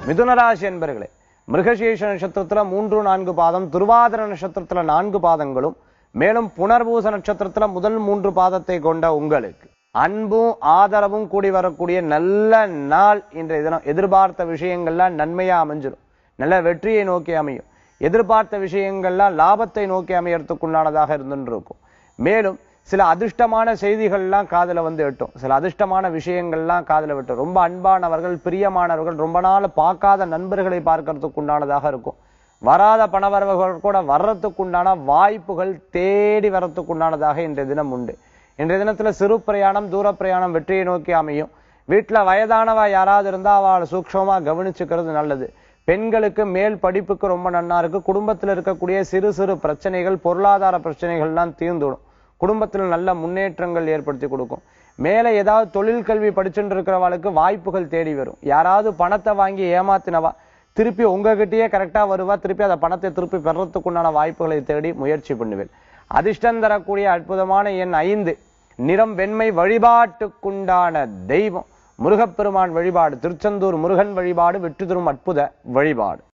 மிதுனராசி என்பர்களே மிருகசீஷ நட்சத்திரத்துல மூன்று நான்கு பாதம் துருவாதிர நட்சத்திரத்துல நான்கு பாதங்களும் மேலும் புனர்பூச நட்சத்திரத்துல முதல் மூன்று பாதத்தை கொண்ட உங்களுக்கு அன்பும் ஆதரவும் கூடி வரக்கூடிய நல்ல நாள் இன்றைய தினம் எதிர்பார்த்த விஷயங்கள்லாம் நன்மையா அமைஞ்சிடும் நல்ல வெற்றியை நோக்கி அமையும் எதிர்பார்த்த விஷயங்கள்லாம் லாபத்தை நோக்கி அமையறதுக்குண்டானதாக இருந்துட்டு இருக்கும் மேலும் சில அதிர்ஷ்டமான செய்திகள்லாம் காதுல வந்து எட்டும் சில அதிர்ஷ்டமான விஷயங்கள்லாம் காதுல விட்டும் ரொம்ப அன்பானவர்கள் பிரியமானவர்கள் ரொம்ப நாள் பார்க்காத நண்பர்களை பார்க்கறதுக்கு உண்டானதாக இருக்கும் வராத பணவரவுகள் கூட வர்றதுக்கு உண்டான வாய்ப்புகள் தேடி வர்றதுக்கு உண்டானதாக இன்றைய தினம் உண்டு இன்றைய தினத்துல சிறு பிரயாணம் தூர பிரயாணம் வெற்றியை நோக்கி அமையும் வீட்டுல வயதானவ யாராவது இருந்தா அவளை சூக்ஷமா கவனிச்சுக்கிறது நல்லது பெண்களுக்கு மேல் படிப்புக்கு ரொம்ப நன்னா இருக்கு குடும்பத்துல இருக்கக்கூடிய சிறு சிறு பிரச்சனைகள் பொருளாதார பிரச்சனைகள்லாம் தீர்ந்துடும் குடும்பத்துல நல்ல முன்னேற்றங்கள் ஏற்படுத்தி கொடுக்கும் மேல ஏதாவது தொழில் கல்வி படிச்சுட்டு இருக்கிறவளுக்கு வாய்ப்புகள் தேடி வரும் யாராவது பணத்தை வாங்கி ஏமாத்தினவா திருப்பி உங்ககிட்டயே கரெக்டா வருவா திருப்பி அந்த பணத்தை திருப்பி பெறத்துக்குண்டான வாய்ப்புகளை தேடி முயற்சி பண்ணுவேன் அதிர்ஷ்டம் தரக்கூடிய அற்புதமான எண் ஐந்து நிறம் வெண்மை வழிபாட்டுக்குண்டான தெய்வம் முருகப்பெருமான் வழிபாடு திருச்செந்தூர் முருகன் வழிபாடு வெற்றி தரும் அற்புத வழிபாடு